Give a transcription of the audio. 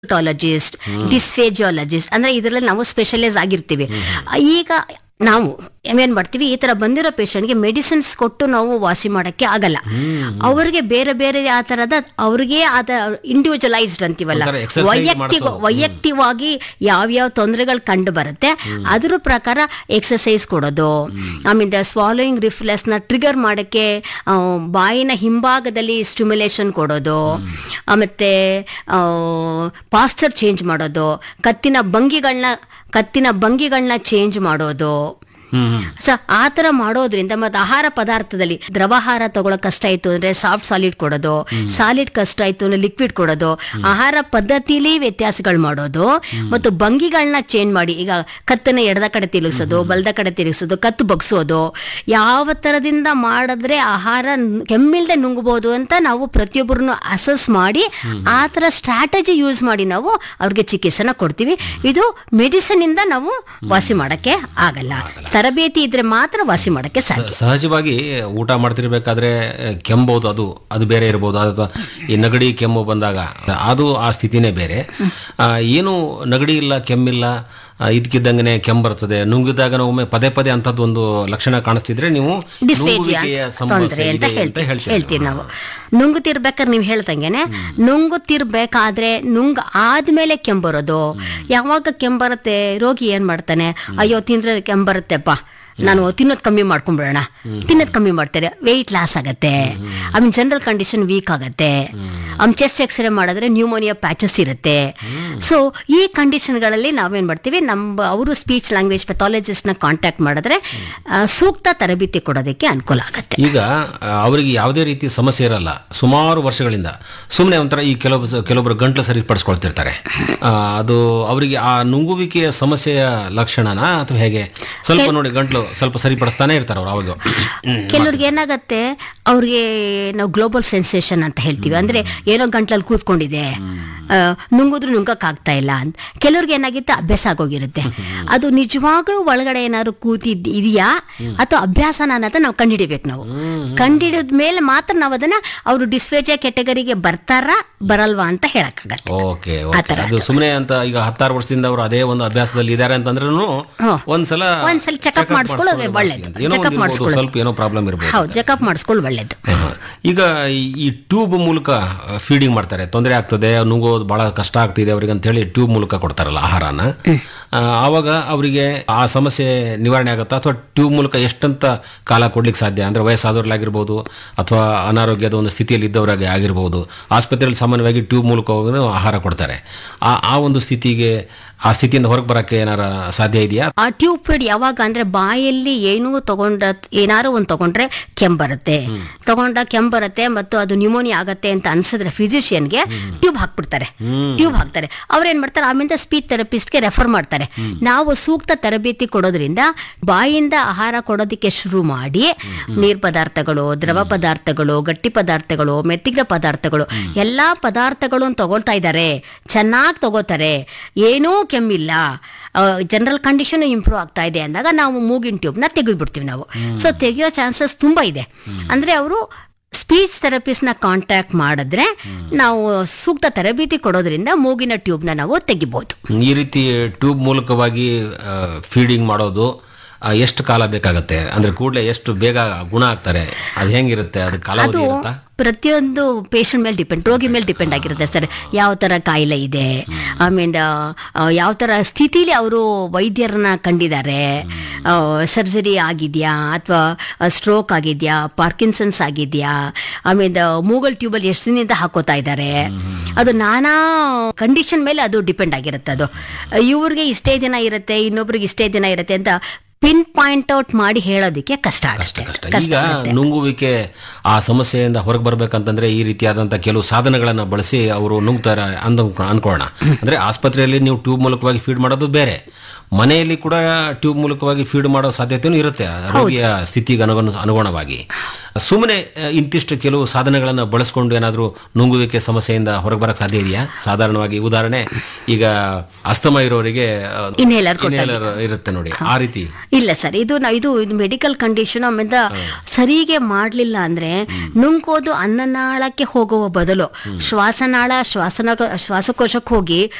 ಟಾಲಜಿಸ್ಟ್ ಡಿಸ್ಫೇಜಿಯಾಲಜಿಸ್ಟ್ ಅಂದ್ರೆ ಇದರಲ್ಲಿ ನಾವು ಸ್ಪೆಷಲೈಸ್ ಆಗಿರ್ತೀವಿ ಈಗ ನಾವು ಏನ್ ಮಾಡ್ತೀವಿ ಈ ತರ ಬಂದಿರೋ ಪೇಷಂಟ್ಗೆ ಮೆಡಿಸಿನ್ಸ್ ಕೊಟ್ಟು ನಾವು ವಾಸಿ ಮಾಡಕ್ಕೆ ಆಗಲ್ಲ ಅವ್ರಿಗೆ ಬೇರೆ ಬೇರೆ ಆ ತರದ ಅವ್ರಿಗೆ ಆದ ಇಂಡಿವಿಜುವಲೈಸ್ಡ್ ಅಂತೀವಲ್ಲ ಒಂಥರ exercise ವೈಯಕ್ತಿಕ ಮಾಡ್ಸೋದು. ವೈಯಕ್ತಿಕವಾಗಿ ಯಾವ್ಯಾವ ತೊಂದರೆಗಳು ಕಂಡು ಬರುತ್ತೆ ಅದ್ರ ಪ್ರಕಾರ ಎಕ್ಸಸೈಸ್ ಕೊಡೋದು ಆಮೇಲೆ ಸ್ವಾಲೋಯಿಂಗ್ ರಿಫ್ಲೆಕ್ಸ್ ನ ಟ್ರಿಗರ್ ಮಾಡಕ್ಕೆ ಆ, ಬಾಯಿನ ಹಿಂಭಾಗದಲ್ಲಿ ಸ್ಟಿಮ್ಯುಲೇಷನ್ ಕೊಡೋದು ಆ, ಮತ್ತೆ ಪಾಸ್ಚರ್ ಚೇಂಜ್ ಮಾಡೋದು ಕತ್ತಿನ ಭಂಗಿಗಳನ್ನ ಕತ್ತಿನ ಭಂಗಿಗಳನ್ನ ಚೇಂಜ್ ಮಾಡೋದು ಹ್ಮ್ ಹ್ಮ್. ಸೊ ಆ ತರ ಮಾಡೋದ್ರಿಂದ ಮತ್ತೆ ಆಹಾರ ಪದಾರ್ಥದಲ್ಲಿ ದ್ರವಾಹಾರ ತಗೊಳಕ್ ಕಷ್ಟ ಆಯ್ತು ಅಂದ್ರೆ ಸಾಫ್ಟ್ ಸಾಲಿಡ್ ಕೊಡೋದು ಸಾಲಿಡ್ ಕಷ್ಟ ಆಯ್ತು ಅಂದ್ರೆ ಲಿಕ್ವಿಡ್ ಕೊಡೋದು ಆಹಾರ ಪದ್ಧತಿಲಿ ವ್ಯತ್ಯಾಸಗಳು ಮಾಡೋದು ಮತ್ತು ಭಂಗಿಗಳನ್ನ ಚೇಂಜ್ ಮಾಡಿ ಈಗ ಕತ್ತನ್ನ ಎಡದ ಕಡೆ ತಿರುಗಿಸೋದು ಬಲದ ಕಡೆ ತಿರುಗಿಸೋದು ಕತ್ತು ಬಗ್ಸೋದು ಯಾವ ತರದಿಂದ ಮಾಡಿದ್ರೆ ಆಹಾರ ನ್- ಕೆಮ್ಮಿಲ್ದೆ ನುಂಗಬಹುದು ಅಂತ ನಾವು ಪ್ರತಿಯೊಬ್ಬರನ್ನು ಅಸೆಸ್ ಮಾಡಿ ಆ ತರ ಸ್ಟ್ರಾಟಜಿ ಯೂಸ್ ಮಾಡಿ ನಾವು ಅವ್ರಿಗೆ ಚಿಕಿತ್ಸೆನ ಕೊಡ್ತೀವಿ ಇದು ಮೆಡಿಸಿನ್ ಇಂದ ನಾವು ವಾಸಿ ಮಾಡಕ್ಕೆ ಆಗಲ್ಲ ತರಬೇತಿ ಇದ್ರೆ ಮಾತ್ರ ವಾಸಿ ಮಾಡಕ್ಕೆ ಸಾಧ್ಯ ಸಹಜವಾಗಿ ಊಟ ಮಾಡ್ತಿರ್ಬೇಕಾದ್ರೆ ಅಹ್, ಕೆಮ್ಮಬಹುದು ಅದು ಅದು ಬೇರೆ ಇರ್ಬೋದು ಅಥವಾ ಈ ನಗಡಿ ಕೆಮ್ಮು ಬಂದಾಗ ಅದು ಆ ಸ್ಥಿತಿನೇ ಬೇರೆ ಆ, ಏನು ನಗಡಿ ಇಲ್ಲ ಕೆಮ್ಮಿಲ್ಲ ಆ, ಇದ್ಕಿದ್ದಂಗೆ ಕೆಮ್ಮು ಬರ್ತದೆ ನುಂಗಿದಾಗ ಒಮ್ಮೆ ಪದೇ ಪದೇ ಅಂತದ್ದು ಒಂದು ಲಕ್ಷಣ ಕಾಣಿಸ್ತಿದ್ರೆ ನೀವು ಡಿಸ್ಫೇಜಿಯಾ ನುಂಗುವಿಕೆಯ ತೊಂದರೆ ಸಮಸ್ಯೆ ಅಂತ ಇದೆ ಅಂತ ಹೇಳ್ತೀವಿ ಹೇಳ್ತೀವಿ ಹೇಳ್ತೀವಿ ನಾವು ನುಂಗುತ್ತಿರ್ಬೇಕಾದ್ರೆ ನೀವು ಹೇಳ್ದಂಗೆನೆ ನುಂಗುತ್ತಿರ್ಬೇಕಾದ್ರೆ ನುಂಗ್ ಆದ್ಮೇಲೆ ಕೆಂಬರೋದು ಯಾವಾಗ ಕೆಂಬರುತ್ತೆ ರೋಗಿ ಏನ್ ಮಾಡ್ತಾನೆ ಅಯ್ಯೋ ತಿಂದ್ರೆ ಕೆಂಬರುತ್ತೆಪ್ಪ ನಾನು ತಿನ್ನೋದ್ ಕಮ್ಮಿ ಮಾಡ್ಕೊಂಡ್ಬಿಡೋಣ ತಿನ್ನೋದ್ ಕಮ್ಮಿ ಮಾಡ್ತಾರೆ ವೆಯ್ಟ್ ಲಾಸ್ ಆಗತ್ತೆ ಆಮೇಲೆ ಜನರಲ್ ಕಂಡೀಷನ್ ವೀಕ್ ಆಗತ್ತೆ ಆಮೇಲೆ ಚೆಸ್ಟ್ ಎಕ್ಸ್ರೇ ಮಾಡಿದ್ರೆ ನ್ಯೂಮೋನಿಯಾ ಪ್ಯಾಚಸ್ ಇರುತ್ತೆ ಸೊ ಈ ಕಂಡೀಷನ್ಗಳಲ್ಲಿ ನಾವೇನ್ ಮಾಡ್ತೀವಿ ನಮ್ಮ ಅವರು ಸ್ಪೀಚ್ ಲ್ಯಾಂಗ್ವೇಜ್ ಪೆಥಾಲಜಿಸ್ಟ್ ನ ಕಾಂಟ್ಯಾಕ್ಟ್ ಮಾಡಿದ್ರೆ ಆ, ಸೂಕ್ತ ತರಬೇತಿ ಕೊಡೋದಕ್ಕೆ ಅನುಕೂಲ ಆಗುತ್ತೆ ಈಗ ಆ, ಅವರಿಗೆ ಯಾವುದೇ ರೀತಿ ಸಮಸ್ಯೆ ಇರಲ್ಲ ಸುಮಾರು ವರ್ಷಗಳಿಂದ ಸುಮ್ಮನೆ ಒಂಥರ ಈ ಕೆಲವು ಕೆಲವೊಬ್ಬರು ಗಂಟ್ಲು ಸರಿಪಡಿಸ್ಕೊಳ್ತಿರ್ತಾರೆ ಆ, ಅದು ಅವರಿಗೆ ಆ ನುಂಗುವಿಕೆಯ ಸಮಸ್ಯೆಯ ಲಕ್ಷಣನ ಅಥವಾ ಹೇಗೆ ಸ್ವಲ್ಪ ನೋಡಿ ಗಂಟ್ಲು ಸ್ವಲ್ಪ ಸರಿಪಡಿಸ್ತಾನೆ ಇರ್ತಾರೆ ಅವ್ರು ಅವಾಗ ಕೆಲವ್ರಿಗೆ ಏನಾಗತ್ತೆ ಅವ್ರಿಗೆ ನಾವು ಗ್ಲೋಬಲ್ ಸೆನ್ಸೇಷನ್ ಅಂತ ಹೇಳ್ತೀವಿ ಅಂದ್ರೆ ಏನೋ ಗಂಟ್ಲಲ್ಲಿ ಕೂತ್ಕೊಂಡಿದೆ ಆ, ನುಂಗಿದ್ರು ನುಂಗಕ್ ಆಗ್ತಾ ಇಲ್ಲ ಅಂತ ಕೆಲವ್ರಿಗೆ ಏನಾಗಿತ್ತು ಅಭ್ಯಾಸ ಆಗೋಗಿರುತ್ತೆ ಅದು ನಿಜವಾಗ್ಲೂ ಒಳಗಡೆ ಏನಾದ್ರು ಕೂತಿದ್ ಇದೆಯಾ ಅಥವಾ ಅಭ್ಯಾಸನ ಅನ್ನೋದ ನಾವು ಕಂಡಿಡಿಬೇಕು ನಾವು ಕಂಡಿಡಿದ ಮೇಲೆ ಮಾತ್ರ ನಾವು ಅದನ್ನ ಅವರು ಡಿಸ್ಫೇಜಿಯಾ ಕೆಟಗರಿಗೆ ಬರ್ತಾರಾ ಬರಲ್ವಾ ಅಂತ ಹೇಳಕ್ಕಾಗತ್ತೆ ಓಕೆ ಓಕೆ ಅದು ಸುಮ್ಮನೆ ಅಂತ ಈಗ ಹತ್ತಾರು ವರ್ಷದಿಂದ ಅವರು ಅದೇ ಒಂದು ಅಭ್ಯಾಸದಲ್ಲಿ ಇದ್ದಾರೆ ಅಂತಂದ್ರೂ ಹ್ಮ್. ಒಂದ್ಸಲ ಒಂದ್ಸಲ check-up ಮಾಡಿಸ್ಕೊಳ್ಳೋದು ಒಳ್ಳೇದು. ಏನೋ check-up ಒಂದು ಇರ್ಬೋದು, ಮಾಡಿಸ್ಕೊಳ್ಳೋದು. ಸ್ವಲ್ಪ ಏನೋ ಪ್ರಾಬ್ಲಮ್ ಇರ್ಬೋದು ಹೌದು ಚೆಕಪ್ ಮಾಡಿಸ್ಕೊಳ್ಳಿ ಒಳ್ಳೇದು ಹಾ. ಈಗ ಈ- ಈ ಟ್ಯೂಬ್ ಮೂಲಕ ಫೀಡಿಂಗ್ ಮಾಡ್ತಾರೆ ತೊಂದರೆ ಆಗ್ತದೆ ನುಂಗೋದು ಬಹಳ ಕಷ್ಟ ಆಗ್ತಿದೆ ಅವರಿಗೆ ಅಂತ ಹೇಳಿ ಟ್ಯೂಬ್ ಮೂಲಕ ಕೊಡ್ತಾರಲ್ಲ ಆಹಾರನ ಆ, ಆವಾಗ ಅವರಿಗೆ ಆ ಸಮಸ್ಯೆ ನಿವಾರಣೆ ಆಗುತ್ತಾ ಅಥವಾ ಟ್ಯೂಬ್ ಮೂಲಕ ಎಷ್ಟಂತ ಕಾಲ ಕೊಡ್ಲಿಕ್ಕೆ ಸಾಧ್ಯ ಅಂದ್ರೆ ವಯಸ್ಸಾದವ್ರಲ್ಲಾಗಿರ್ಬೋದು ಅಥವಾ ಅನಾರೋಗ್ಯದ ಒಂದು ಸ್ಥಿತಿಯಲ್ಲಿ ಇದ್ದವರಾಗಿ ಆಗಿರ್ಬೋದು ಆಸ್ಪತ್ರೆಯಲ್ಲಿ ಸಾಮಾನ್ಯವಾಗಿ ಟ್ಯೂಬ್ ಮೂಲಕ ಹೋಗಿ ಆಹಾರ ಕೊಡ್ತಾರೆ ಆ ಆ ಒಂದು ಸ್ಥಿತಿಗೆ ಆ ಸ್ಥಿತಿಯಿಂದ ಹೊರಗೆ ಬರಕ್ಕೆ ಏನಾರ ಸಾಧ್ಯ ಇದೆಯಾ ಆ ಟ್ಯೂಬ್ ಫೀಡ್ ಯಾವಾಗ ಅಂದ್ರೆ ಬಾಯಲ್ಲಿ ಏನೂ ತಗೊಂಡ ಏನಾರು ಒಂದು ತಗೊಂಡ್ರೆ ಕೆಂಬರುತ್ತೆ ತಗೊಂಡ ಕೆಂಬರುತ್ತೆ ಮತ್ತು ಅದು ನ್ಯೂಮೋನಿಯಾ ಆಗತ್ತೆ ಅಂತ ಅನ್ಸಿದ್ರೆ ಫಿಸಿಷಿಯನ್ಗೆ ಟ್ಯೂಬ್ ಹಾಕ್ಬಿಡ್ತಾರೆ ಟ್ಯೂಬ್ ಹಾಕ್ತಾರೆ ಅವ್ರೇನ್ ಮಾಡ್ತಾರೆ ಆಮೇಲೆ ಸ್ಪೀಚ್ ಥೆರಪಿಸ್ಟ್ಗೆ ರೆಫರ್ ಮಾಡ್ತಾರೆ ನಾವು ಸೂಕ್ತ ತರಬೇತಿ ಕೊಡೋದ್ರಿಂದ ಬಾಯಿಂದ ಆಹಾರ ಕೊಡೋದಕ್ಕೆ ಶುರು ಮಾಡಿ ನೀರ್ ಪದಾರ್ಥಗಳು ದ್ರವ ಪದಾರ್ಥಗಳು ಗಟ್ಟಿ ಪದಾರ್ಥಗಳು ಮೆತ್ತಿಗೆ ಪದಾರ್ಥಗಳು ಎಲ್ಲಾ ಪದಾರ್ಥಗಳು ತಗೊಳ್ತಾ ಇದ್ದಾರೆ ಚೆನ್ನಾಗಿ ತಗೋತಾರೆ ಏನೂ ಕೆಮ್ಮಿಲ್ಲ ಜನರಲ್ ಕಂಡೀಷನ್ ಇಂಪ್ರೂವ್ ಆಗ್ತಾ ಇದೆ ಅಂದಾಗ ನಾವು ಮೂಗಿನ ಟ್ಯೂಬ್ನ ತೆಗೆದ್ಬಿಡ್ತೀವಿ ನಾವು ಸೊ ತೆಗೆಯೋ ಚಾನ್ಸಸ್ ತುಂಬಾ ಇದೆ ಅಂದ್ರೆ ಅವರು ಸ್ಪೀಚ್ ಥೆರಪಿಸ್ಟ್ನ ಕಾಂಟ್ಯಾಕ್ಟ್ ಮಾಡಿದ್ರೆ ನಾವು ಸೂಕ್ತ ತರಬೇತಿ ಕೊಡೋದ್ರಿಂದ ಮೂಗಿನ ಟ್ಯೂಬ್ನ ನಾವು ತೆಗಿಬಹುದು ಈ ರೀತಿ ಟ್ಯೂಬ್ ಮೂಲಕವಾಗಿ ಫೀಡಿಂಗ್ ಮಾಡೋದು ಆ, ಎಷ್ಟು ಕಾಲ ಬೇಕಾಗತ್ತೆ ಅಂದ್ರೆ ಕೂಡಲೇ ಎಷ್ಟು ಬೇಗ ಗುಣ ಆಗ್ತಾರೆ ಅದು ಹೆಂಗಿರುತ್ತೆ ಅದು ಕಾಲಾವಧಿ ಅದು ಇರುತ್ತಾ ಪ್ರತಿಯೊಂದು ಪೇಷಂಟ್ ಮೇಲೆ ಡಿಪೆಂಡ್ ರೋಗಿ ಮೇಲೆ ಡಿಪೆಂಡ್ ಆಗಿರುತ್ತೆ ಸರ್ ಯಾವ ಥರ ಕಾಯಿಲೆ ಇದೆ ಆಮೇಲೆ ಆ, ಯಾವ ಥರ ಸ್ಥಿತಿಲಿ ಅವರು ವೈದ್ಯರನ್ನ ಕಂಡಿದ್ದಾರೆ ಸರ್ಜರಿ ಆಗಿದೆಯಾ ಅಥವಾ ಸ್ಟ್ರೋಕ್ ಆಗಿದೆಯಾ ಪಾರ್ಕಿನ್ಸನ್ಸ್ ಆಗಿದೆಯಾ ಆಮೇಲೆ ಮೂಗಲ್ ಟ್ಯೂಬಲ್ಲಿ ಎಷ್ಟು ದಿನದಿಂದ ಹಾಕೋತಾ ಇದ್ದಾರೆ ಅದು ನಾನಾ ಕಂಡೀಷನ್ ಮೇಲೆ ಅದು ಡಿಪೆಂಡ್ ಆಗಿರುತ್ತೆ ಅದು ಇವ್ರಿಗೆ ಇಷ್ಟೇ ದಿನ ಇರುತ್ತೆ ಇನ್ನೊಬ್ರಿಗೆ ಇಷ್ಟೇ ದಿನ ಇರುತ್ತೆ ಅಂತ ಪಿನ್ ಪಾಯಿಂಟ್ ಔಟ್ ಮಾಡಿ ಹೇಳೋದಕ್ಕೆ ಕಷ್ಟ ಕಷ್ಟ ಆಗುತ್ತೆ ಕಷ್ಟ ಈಗ ನುಂಗುವಿಕೆ ಆ ಸಮಸ್ಯೆಯಿಂದ ಹೊರಗೆ ಬರ್ಬೇಕಂತಂದ್ರೆ ಈ ರೀತಿಯಾದಂತ ಕೆಲವು ಸಾಧನಗಳನ್ನ ಬಳಸಿ ಅವರು ನುಂಗ್ತಾರೆ ಅಂದ ಅನ್ಕೊಳ್ಳೋಣ ಅಂದ್ರೆ ಆಸ್ಪತ್ರೆಯಲ್ಲಿ ನೀವು ಟ್ಯೂಬ್ ಮೂಲಕವಾಗಿ ಫೀಡ್ ಮಾಡೋದು ಬೇರೆ ಮನೆಯಲ್ಲಿ ಕೂಡ ಟ್ಯೂಬ್ ಮೂಲಕವಾಗಿ ಫೀಡ್ ಮಾಡೋ ಸಾಧ್ಯತೆನೂ ಇರುತ್ತೆ ರೋಗಿಯ ಸ್ಥಿತಿಗೆ ಅನುಗುಣ ಅನುಗುಣವಾಗಿ ಸುಮ್ಮನೆ ಇಂತಿಷ್ಟು ಕೆಲವು ಸಾಧನಗಳನ್ನು ಬಳಸ್ಕೊಂಡು ಏನಾದರೂ ನುಂಗುವಿಕೆ ಸಮಸ್ಯೆಯಿಂದ ಹೊರಗೆ ಬರಕ್ಕೆ ಸಾಧ್ಯ ಇದೆಯಾ ಸಾಧಾರಣವಾಗಿ ಉದಾಹರಣೆ ಈಗ ಅಸ್ತಮ ಇರೋರಿಗೆ Inhaler ಇನ್ಹೇಲರ್ ಇರುತ್ತೆ ನೋಡಿ ಆ ರೀತಿ ಇಲ್ಲ ಸರ್ ಇದು ನ- ಇದು ಇದು ಮೆಡಿಕಲ್ ಕಂಡೀಷನ್ ಆಮೇಲೆ ಸರಿಗೆ ಮಾಡ್ಲಿಲ್ಲ ಅಂದ್ರೆ ನುಂಗೋದು ಅನ್ನನಾಳಕ್ಕೆ ಹೋಗುವ ಬದಲು ಶ್ವಾಸನಾಳ ಶ್ವಾಸನ ಶ್ವಾಸಕೋಶಕ್ಕೆ ಹೋಗಿ